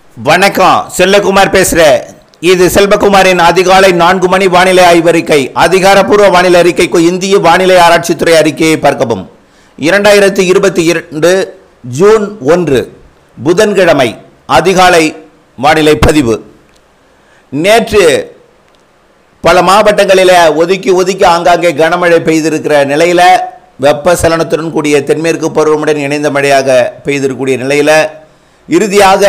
வணக்கம் செல்லகுமார் பேசுகிறேன் இது செல்வகுமாரின் அதிகாலை நான்கு மணி வானிலை ஆய்வறிக்கை அதிகாரப்பூர்வ வானிலை அறிக்கைக்கு இந்திய வானிலை ஆராய்ச்சித்துறை அறிக்கையை பார்க்கவும் இரண்டாயிரத்தி இருபத்தி இரண்டு ஜூன் ஒன்று புதன்கிழமை அதிகாலை வானிலை பதிவு நேற்று பல மாவட்டங்களில் ஒதுக்கி ஒதுக்கி ஆங்காங்கே கனமழை பெய்திருக்கிற நிலையில் வெப்பசலனத்துடன் கூடிய தென்மேற்கு பருவமுடன் இணைந்த மழையாக பெய்திருக்கக்கூடிய நிலையில் இறுதியாக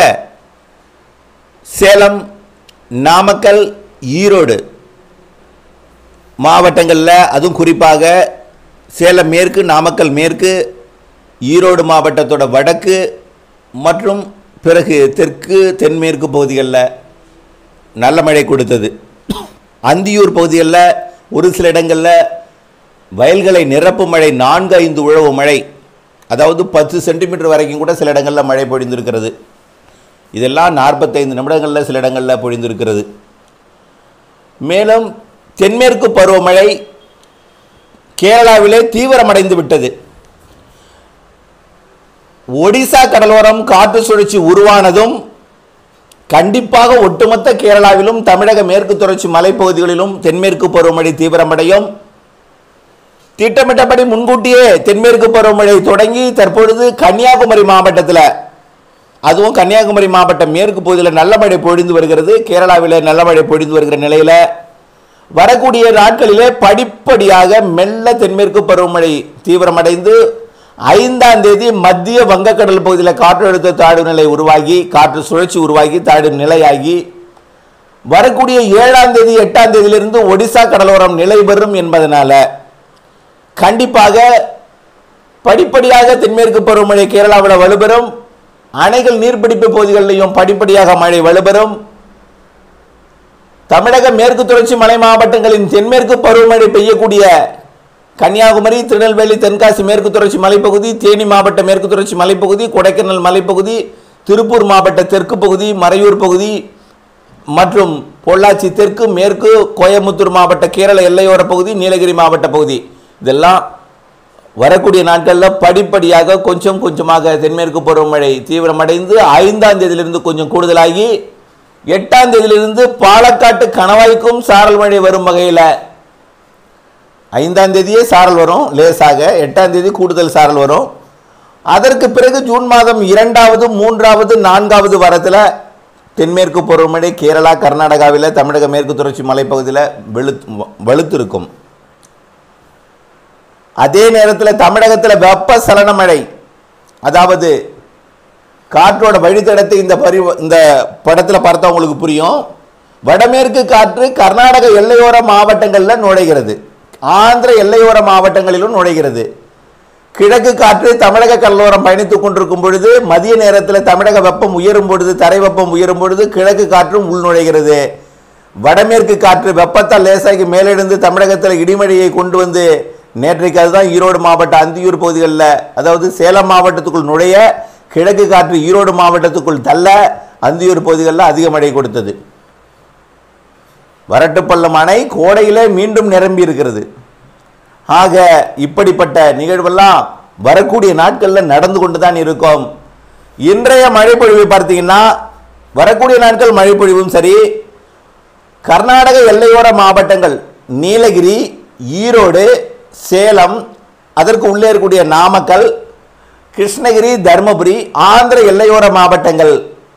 சேலம் நாமக்கல் ஈரோடு மாவட்டங்களில் அதுவும் குறிப்பாக சேலம் மேற்கு நாமக்கல் மேற்கு ஈரோடு மாவட்டத்தோட வடக்கு மற்றும் பிறகு தெற்கு தென்மேற்கு பகுதிகளில் நல்ல மழை கொடுத்தது அந்தியூர் பகுதிகளில் ஒரு சில இடங்களில் வயல்களை நிரப்பும் மழை நான்கு ஐந்து உழவு மழை அதாவது பத்து சென்டிமீட்டர் வரைக்கும் கூட சில இடங்களில் மழை பொழிந்திருக்கிறது இதெல்லாம் நாற்பத்தைந்து நிமிடங்களில் சில இடங்களில் பொழிந்திருக்கிறது மேலும் தென்மேற்கு பருவமழை கேரளாவிலே தீவிரமடைந்து விட்டது ஒடிசா கடலோரம் காற்று சுழற்சி உருவானதும் கண்டிப்பாக ஒட்டுமொத்த கேரளாவிலும் தமிழக மேற்கு தொடர்ச்சி மலைப்பகுதிகளிலும் தென்மேற்கு பருவமழை தீவிரமடையும் திட்டமிட்டபடி முன்கூட்டியே தென்மேற்கு பருவமழை தொடங்கி தற்பொழுது கன்னியாகுமரி மாவட்டத்தில் அதுவும் கன்னியாகுமரி மாவட்டம் மேற்கு பகுதியில் நல்ல மழை பொழிந்து வருகிறது கேரளாவில் நல்ல மழை பொழிந்து வருகிற நிலையில் வரக்கூடிய நாட்களிலே படிப்படியாக மெல்ல தென்மேற்கு பருவமழை தீவிரமடைந்து ஐந்தாம் தேதி மத்திய வங்கக்கடல் பகுதியில் காற்றழுத்த தாழ்வு நிலை உருவாகி காற்று சுழற்சி உருவாகி தாழ்வு நிலையாகி வரக்கூடிய ஏழாம் தேதி எட்டாம் தேதியிலிருந்து ஒடிசா கடலோரம் நிலை பெறும் என்பதனால கண்டிப்பாக படிப்படியாக தென்மேற்கு பருவமழை கேரளாவில் வலுப்பெறும் அணைகள் நீர்பிடிப்பு பகுதிகளிலையும் படிப்படியாக மழை வலுப்பெறும் தமிழக மேற்கு தொடர்ச்சி மலை மாவட்டங்களின் தென்மேற்கு பருவமழை பெய்யக்கூடிய கன்னியாகுமரி திருநெல்வேலி தென்காசி மேற்கு தொடர்ச்சி மலைப்பகுதி தேனி மாவட்ட மேற்கு தொடர்ச்சி மலைப்பகுதி கொடைக்கானல் மலைப்பகுதி திருப்பூர் மாவட்ட தெற்கு பகுதி மறையூர் பகுதி மற்றும் பொள்ளாச்சி தெற்கு மேற்கு கோயமுத்தூர் மாவட்ட கேரள எல்லையோர பகுதி நீலகிரி மாவட்ட பகுதி இதெல்லாம் வரக்கூடிய நாட்களில் படிப்படியாக கொஞ்சம் கொஞ்சமாக தென்மேற்கு பருவமழை தீவிரமடைந்து ஐந்தாம் தேதியிலிருந்து கொஞ்சம் கூடுதலாகி எட்டாம் தேதியிலிருந்து பாலக்காட்டு கணவாய்க்கும் சாரல் மழை வரும் வகையில் ஐந்தாம் தேதியே சாரல் வரும் லேசாக எட்டாம் தேதி கூடுதல் சாரல் வரும் அதற்கு பிறகு ஜூன் மாதம் இரண்டாவது மூன்றாவது நான்காவது வாரத்தில் தென்மேற்கு பருவமழை கேரளா கர்நாடகாவில் தமிழக மேற்கு தொடர்ச்சி மலைப்பகுதியில் வெளுத்து வலுத்திருக்கும் அதே நேரத்தில் தமிழகத்தில் வெப்ப சலன மழை அதாவது காற்றோட வழித்தடத்தை இந்த பரி இந்த படத்தில் பார்த்தா உங்களுக்கு புரியும் வடமேற்கு காற்று கர்நாடக எல்லையோர மாவட்டங்களில் நுழைகிறது ஆந்திர எல்லையோர மாவட்டங்களிலும் நுழைகிறது கிழக்கு காற்று தமிழக கடலோரம் பயணித்துக் கொண்டிருக்கும் பொழுது மதிய நேரத்தில் தமிழக வெப்பம் உயரும் பொழுது தரை வெப்பம் உயரும் பொழுது கிழக்கு காற்றும் உள் நுழைகிறது வடமேற்கு காற்று வெப்பத்தால் லேசாகி மேலெழுந்து தமிழகத்தில் இடிமழையை கொண்டு வந்து நேற்றைக்கு அதுதான் ஈரோடு மாவட்ட அந்தியூர் பகுதிகளில் அதாவது சேலம் மாவட்டத்துக்குள் நுழைய கிழக்கு காற்று ஈரோடு மாவட்டத்துக்குள் தள்ள அந்தியூர் பகுதிகளில் அதிக மழை கொடுத்தது வரட்டுப்பள்ளம் அணை கோடையிலே மீண்டும் நிரம்பி இருக்கிறது ஆக இப்படிப்பட்ட நிகழ்வெல்லாம் வரக்கூடிய நாட்களில் நடந்து கொண்டு தான் இருக்கும் இன்றைய மழைப்பொழிவு பார்த்தீங்கன்னா வரக்கூடிய நாட்கள் மழைப்பொழிவும் சரி கர்நாடக எல்லையோர மாவட்டங்கள் நீலகிரி ஈரோடு சேலம் அதற்கு உள்ளே இருக்கக்கூடிய நாமக்கல் கிருஷ்ணகிரி தருமபுரி ஆந்திர எல்லையோர மாவட்டங்கள்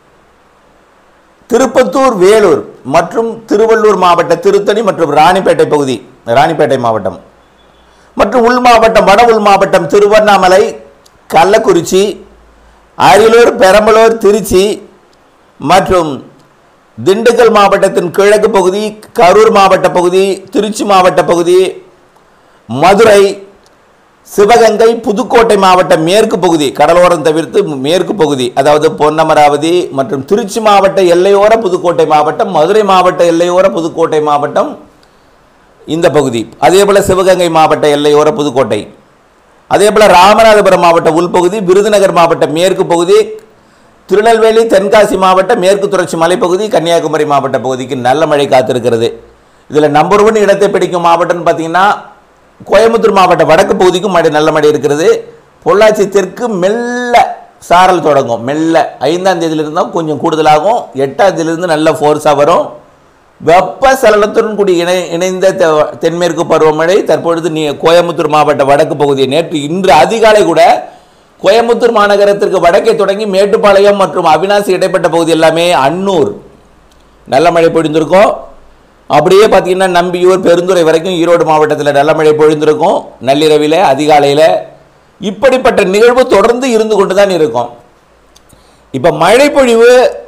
திருப்பத்தூர் வேலூர் மற்றும் திருவள்ளூர் மாவட்ட திருத்தணி மற்றும் ராணிப்பேட்டை பகுதி ராணிப்பேட்டை மாவட்டம் மற்றும் உள் மாவட்டம் வட உள் மாவட்டம் திருவண்ணாமலை கள்ளக்குறிச்சி அரியலூர் பெரம்பலூர் திருச்சி மற்றும் திண்டுக்கல் மாவட்டத்தின் கிழக்கு பகுதி கரூர் மாவட்ட பகுதி திருச்சி மாவட்ட பகுதி மதுரை சிவகங்கை புதுக்கோட்டை மாவட்ட மேற்கு பகுதி கடலோரம் தவிர்த்து மேற்கு பகுதி அதாவது பொன்னமராவதி மற்றும் திருச்சி மாவட்ட எல்லையோர புதுக்கோட்டை மாவட்டம் மதுரை மாவட்ட எல்லையோர புதுக்கோட்டை மாவட்டம் இந்த பகுதி அதே போல் சிவகங்கை மாவட்ட எல்லையோர புதுக்கோட்டை அதே போல் ராமநாதபுரம் மாவட்ட உள்பகுதி விருதுநகர் மாவட்ட மேற்கு பகுதி திருநெல்வேலி தென்காசி மாவட்ட மேற்கு தொடர்ச்சி மலைப்பகுதி கன்னியாகுமரி மாவட்ட பகுதிக்கு நல்ல மழை காத்திருக்கிறது இதில் நம்பர் ஒன் இடத்தை பிடிக்கும் மாவட்டம்னு பார்த்தீங்கன்னா கோயம்புத்தூர் மாவட்ட வடக்கு பகுதிக்கும் மழை நல்ல மழை இருக்கிறது பொள்ளாச்சி தெற்கு மெல்ல சாரல் தொடங்கும் மெல்ல ஐந்தாம் தேதியிலிருந்து தான் கொஞ்சம் கூடுதலாகும் எட்டாம் தேதியிலிருந்து நல்ல ஃபோர்ஸாக வரும் வெப்ப சலனத்துடன் கூடிய இணை இணைந்த தெ- தென்மேற்கு பருவமழை தற்பொழுது நீ கோயம்புத்தூர் மாவட்ட வடக்கு பகுதி நேற்று இன்று அதிகாலை கூட கோயம்புத்தூர் மாநகரத்திற்கு வடக்கே தொடங்கி மேட்டுப்பாளையம் மற்றும் அவினாசி இடைப்பட்ட பகுதி எல்லாமே அன்னூர் நல்ல மழை பொழிந்திருக்கும் அப்படியே பார்த்தீங்கன்னா நம்பியூர் பெருந்துறை வரைக்கும் ஈரோடு மாவட்டத்தில் நல்ல மழை பொழிந்திருக்கும் நள்ளிரவில் அதிகாலையில் இப்படிப்பட்ட நிகழ்வு தொடர்ந்து இருந்து கொண்டு தான் இருக்கும் இப்போ மழை பொழிவு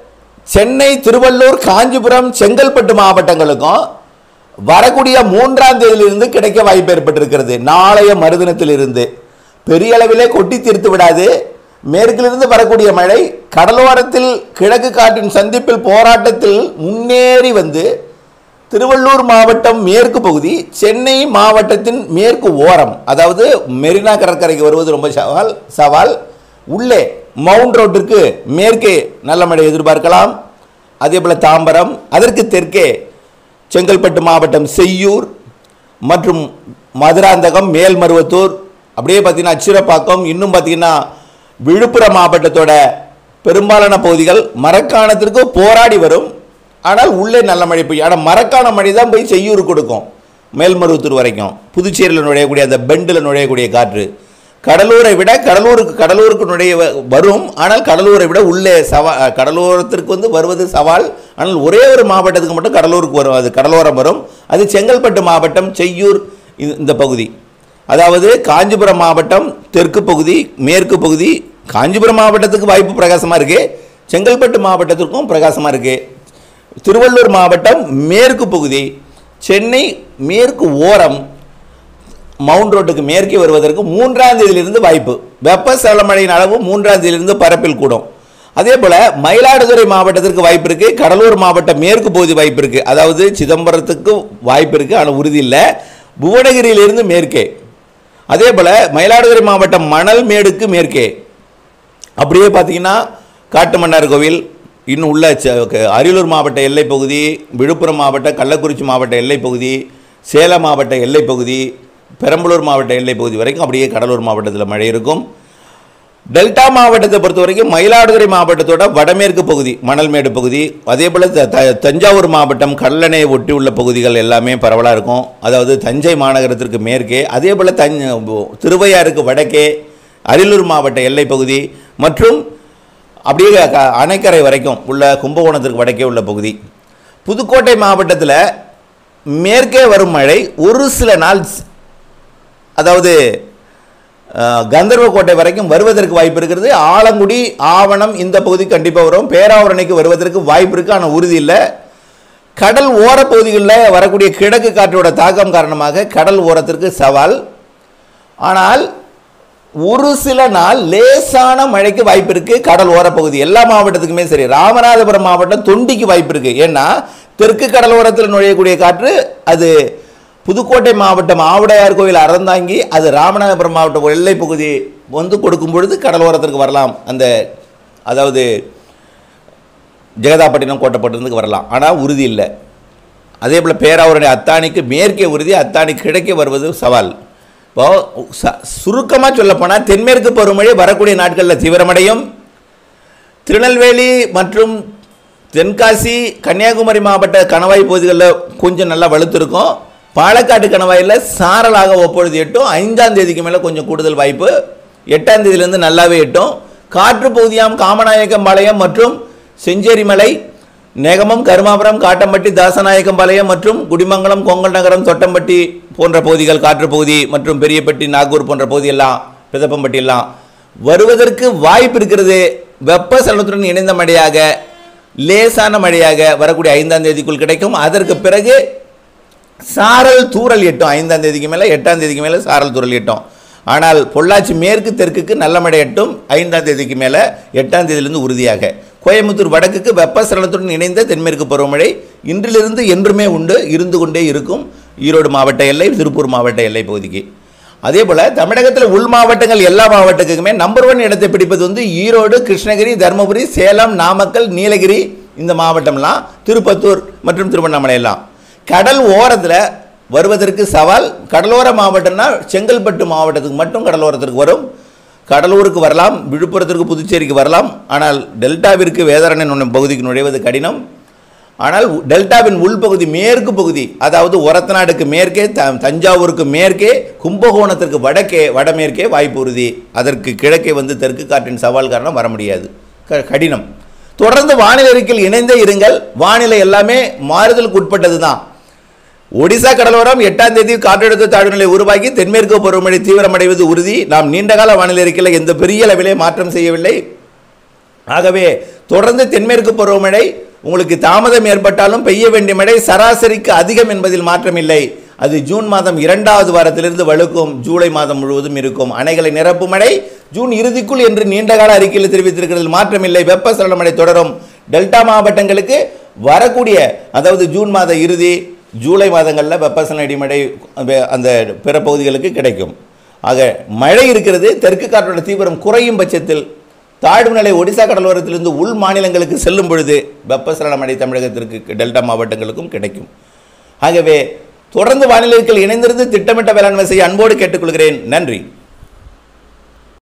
சென்னை திருவள்ளூர் காஞ்சிபுரம் செங்கல்பட்டு மாவட்டங்களுக்கும் வரக்கூடிய மூன்றாம் தேதியிலிருந்து கிடைக்க வாய்ப்பு ஏற்பட்டிருக்கிறது நாளைய மறுதினத்திலிருந்து பெரிய அளவிலே கொட்டி தீர்த்து விடாது மேற்கிலிருந்து வரக்கூடிய மழை கடலோரத்தில் கிழக்கு காற்றின் சந்திப்பில் போராட்டத்தில் முன்னேறி வந்து திருவள்ளூர் மாவட்டம் மேற்கு பகுதி சென்னை மாவட்டத்தின் மேற்கு ஓரம் அதாவது மெரினா கடற்கரைக்கு வருவது ரொம்ப சவால் சவால் உள்ளே மவுண்ட் ரோட்டிற்கு மேற்கே நல்ல மழை எதிர்பார்க்கலாம் அதே போல் தாம்பரம் அதற்கு தெற்கே செங்கல்பட்டு மாவட்டம் செய்யூர் மற்றும் மதுராந்தகம் மேல்மருவத்தூர் அப்படியே பார்த்தீங்கன்னா அச்சிரப்பாக்கம் இன்னும் பார்த்தீங்கன்னா விழுப்புரம் மாவட்டத்தோட பெரும்பாலான பகுதிகள் மரக்காணத்திற்கு போராடி வரும் ஆனால் உள்ளே நல்ல மழை பெய்யும் ஆனால் மரக்காண மழை தான் போய் செய்யூர் கொடுக்கும் மேல்மருவத்தூர் வரைக்கும் புதுச்சேரியில் நுழையக்கூடிய அந்த பெண்டில் நுழையக்கூடிய காற்று கடலூரை விட கடலூருக்கு கடலூருக்கு நுழைய வ- வரும் ஆனால் கடலூரை விட உள்ளே சவா கடலோரத்திற்கு வந்து வருவது சவால் ஆனால் ஒரே ஒரு மாவட்டத்துக்கு மட்டும் கடலூருக்கு வரும் அது கடலோரம் வரும் அது செங்கல்பட்டு மாவட்டம் செய்யூர் இந்த- இந்த பகுதி அதாவது காஞ்சிபுரம் மாவட்டம் தெற்கு பகுதி மேற்கு பகுதி காஞ்சிபுரம் மாவட்டத்துக்கு வாய்ப்பு பிரகாசமாக இருக்குது செங்கல்பட்டு மாவட்டத்திற்கும் பிரகாசமாக இருக்குது திருவள்ளூர் மாவட்டம் மேற்கு பகுதி சென்னை மேற்கு ஓரம் மவுண்ட் ரோட்டுக்கு மேற்கே வருவதற்கு மூன்றாம் தேதியிலிருந்து வாய்ப்பு வெப்ப சலமழையின் அளவு மூன்றாம் தேதியிலிருந்து பரப்பில் கூடும் அதே போல் மயிலாடுதுறை மாவட்டத்திற்கு வாய்ப்பு இருக்கு கடலூர் மாவட்டம் மேற்கு பகுதி வாய்ப்பு இருக்கு அதாவது சிதம்பரத்துக்கு வாய்ப்பு இருக்கு ஆனால் உறுதி இல்லை புவனகிரியிலிருந்து மேற்கே அதே போல் மயிலாடுதுறை மாவட்டம் மணல்மேடுக்கு மேற்கே அப்படியே பார்த்தீங்கன்னா காட்டுமன்னார் கோவில் இன்னும் உள்ள ச- க- அரியலூர் மாவட்ட எல்லைப் பகுதி விழுப்புரம் மாவட்ட கள்ளக்குறிச்சி மாவட்ட எல்லைப் பகுதி சேலம் மாவட்ட எல்லைப் பகுதி பெரம்பலூர் மாவட்ட எல்லைப் பகுதி வரைக்கும் அப்படியே கடலூர் மாவட்டத்தில் மழை இருக்கும் டெல்டா மாவட்டத்தை பொறுத்த வரைக்கும் மயிலாடுதுறை மாவட்டத்தோட வடமேற்கு பகுதி மணல்மேடு பகுதி அதே போல் த- த- தஞ்சாவூர் மாவட்டம் கடலணையை ஒட்டி உள்ள பகுதிகள் எல்லாமே பரவலாக இருக்கும் அதாவது தஞ்சை மாநகரத்திற்கு மேற்கே அதே போல் தஞ் திருவையாறுக்கு வடக்கே அரியலூர் மாவட்ட எல்லைப் பகுதி மற்றும் அப்படியே க- அணைக்கரை வரைக்கும் உள்ள கும்பகோணத்திற்கு வடக்கே உள்ள பகுதி புதுக்கோட்டை மாவட்டத்தில் மேற்கே வரும் மழை ஒரு சில நாள் ஸ்- அதாவது அஹ், கந்தர்வக்கோட்டை வரைக்கும் வருவதற்கு வாய்ப்பு இருக்கிறது ஆலங்குடி ஆவணம் இந்த பகுதி கண்டிப்பாக வரும் பேராவரணைக்கு வருவதற்கு வாய்ப்பு இருக்குது ஆனால் உறுதி இல்லை கடல் ஓரப் பகுதிகளில் வரக்கூடிய கிழக்கு காற்றோட தாக்கம் காரணமாக கடல் ஓரத்திற்கு சவால் ஆனால் ஒரு சில நாள் லேசான மழைக்கு வாய்ப்பு இருக்கு கடல் ஓரப்பகுதி எல்லா மாவட்டத்துக்குமே சரி ராமநாதபுரம் மாவட்டம் தொண்டிக்கு வாய்ப்பு இருக்கு ஏன்னா தெற்கு கடலோரத்தில் நுழையக்கூடிய காற்று அது புதுக்கோட்டை மாவட்டம் ஆவுடையார் கோவில் அறந்தாங்கி அது ராமநாதபுரம் மாவட்டம் எல்லை பகுதி வந்து கொடுக்கும் பொழுது கடலோரத்திற்கு வரலாம் அந்த அதாவது ஜெகதாப்பட்டினம் கோட்டைப்பட்டினத்துக்கு வரலாம் ஆனால் உறுதி இல்லை அதே போல் பேராவூரணி அத்தானிக்கு மேற்கே உறுதி அத்தானி கிழக்கே வருவது சவால் இப்போ ச சுருக்கமாக சொல்லப்போனால் தென்மேற்கு பருவமழை வரக்கூடிய நாட்களில் தீவிரமடையும் திருநெல்வேலி மற்றும் தென்காசி கன்னியாகுமரி மாவட்ட கணவாய் பகுதிகளில் கொஞ்சம் நல்லா வலுத்திருக்கும் பாலக்காட்டு கணவாயில் சாரலாக ஒப்பொழுது எட்டும் ஐந்தாம் தேதிக்கு மேலே கொஞ்சம் கூடுதல் வாய்ப்பு எட்டாம் தேதியிலேருந்து நல்லாவே எட்டும் காற்று பகுதியாம் காமநாயக்கம்பாளையம் மற்றும் செஞ்சேரிமலை நேகமம் கருமாபுரம் காட்டம்பட்டி தாசநாயக்கம்பாளையம் மற்றும் குடிமங்கலம் கொங்கல் நகரம் தொட்டம்பட்டி போன்ற பகுதிகள் காற்று பகுதி மற்றும் பெரியப்பட்டி நாகூர் போன்ற பகுதியெல்லாம் பிதப்பம்பட்டி எல்லாம் வருவதற்கு வாய்ப்பு இருக்கிறது வெப்ப சலனத்துடன் இணைந்த மழையாக லேசான மழையாக வரக்கூடிய ஐந்தாம் தேதிக்குள் கிடைக்கும் அதற்கு பிறகு சாரல் தூறல் எட்டும் ஐந்தாம் தேதிக்கு மேலே எட்டாம் தேதிக்கு மேலே சாரல் தூறல் எட்டும் ஆனால் பொள்ளாச்சி மேற்கு தெற்குக்கு நல்ல மழை எட்டும் ஐந்தாம் தேதிக்கு மேலே எட்டாம் தேதியிலிருந்து உறுதியாக கோயம்புத்தூர் வடக்குக்கு வெப்பசலனத்துடன் இணைந்த தென்மேற்கு பருவமழை இன்றிலிருந்து என்றுமே உண்டு இருந்து கொண்டே இருக்கும் ஈரோடு மாவட்ட எல்லை திருப்பூர் மாவட்ட எல்லை பகுதிக்கு அதே போல் தமிழகத்தில் உள் மாவட்டங்கள் எல்லா மாவட்டத்துக்குமே நம்பர் ஒன் இடத்தை பிடிப்பது வந்து ஈரோடு கிருஷ்ணகிரி தருமபுரி சேலம் நாமக்கல் நீலகிரி இந்த மாவட்டம்லாம் திருப்பத்தூர் மற்றும் திருவண்ணாமலை எல்லாம் கடல் ஓரத்தில் வருவதற்கு சவால் கடலோர மாவட்டம்னா செங்கல்பட்டு மாவட்டத்துக்கு மட்டும் கடலோரத்திற்கு வரும் கடலூருக்கு வரலாம் விழுப்புரத்திற்கு புதுச்சேரிக்கு வரலாம் ஆனால் டெல்டாவிற்கு வேதாரண்யம் என்னும் பகுதிக்கு நுழைவது கடினம் ஆனால் உ- டெல்டாவின் உள்பகுதி மேற்கு பகுதி அதாவது ஒரத்தநாடுக்கு மேற்கே த தஞ்சாவூருக்கு மேற்கே கும்பகோணத்திற்கு வடக்கே வடமேற்கே வாய்ப்பு உறுதி அதற்கு கிழக்கே வந்து தெற்கு காற்றின் சவால் காரணம் வர முடியாது க கடினம் தொடர்ந்து வானிலை அறிக்கையில் இணைந்தே இருங்கள் வானிலை எல்லாமே மாறுதலுக்கு உட்பட்டது தான் ஒடிசா கடலோரம் எட்டாம் தேதி காற்றழுத்த தாழ்வுநிலை உருவாகி தென்மேற்கு பருவமழை தீவிரமடைவது உறுதி நாம் நீண்டகால வானிலை அறிக்கையில் எந்த பெரிய அளவிலே மாற்றம் செய்யவில்லை ஆகவே தொடர்ந்து தென்மேற்கு பருவமழை உங்களுக்கு தாமதம் ஏற்பட்டாலும் பெய்ய வேண்டிய மழை சராசரிக்கு அதிகம் என்பதில் மாற்றமில்லை அது ஜூன் மாதம் இரண்டாவது வாரத்திலிருந்து வலுக்கும் ஜூலை மாதம் முழுவதும் இருக்கும் அணைகளை நிரப்பும் மழை ஜூன் இறுதிக்குள் என்று நீண்டகால அறிக்கையில் தெரிவித்திருக்கிறதில் மாற்றமில்லை வெப்பசலன மழை தொடரும் டெல்டா மாவட்டங்களுக்கு வரக்கூடிய அதாவது ஜூன் மாத இறுதி ஜூலை மாதங்களில் வெப்பசலன இடிமழை அந்த- அந்த பிற பகுதிகளுக்கு கிடைக்கும் ஆக மழை இருக்கிறது தெற்கு காற்றோட தீவிரம் குறையும் பட்சத்தில் தாழ்வு நிலை ஒடிசா கடலோரத்திலிருந்து உள் மாநிலங்களுக்கு செல்லும் பொழுது வெப்பசலன மழை தமிழகத்திற்கு டெல்டா மாவட்டங்களுக்கும் கிடைக்கும் ஆகவே தொடர்ந்து வானிலைகள் இணைந்திருந்து திட்டமிட்ட வேளாண்மை செய்ய அன்போடு கேட்டுக்கொள்கிறேன் நன்றி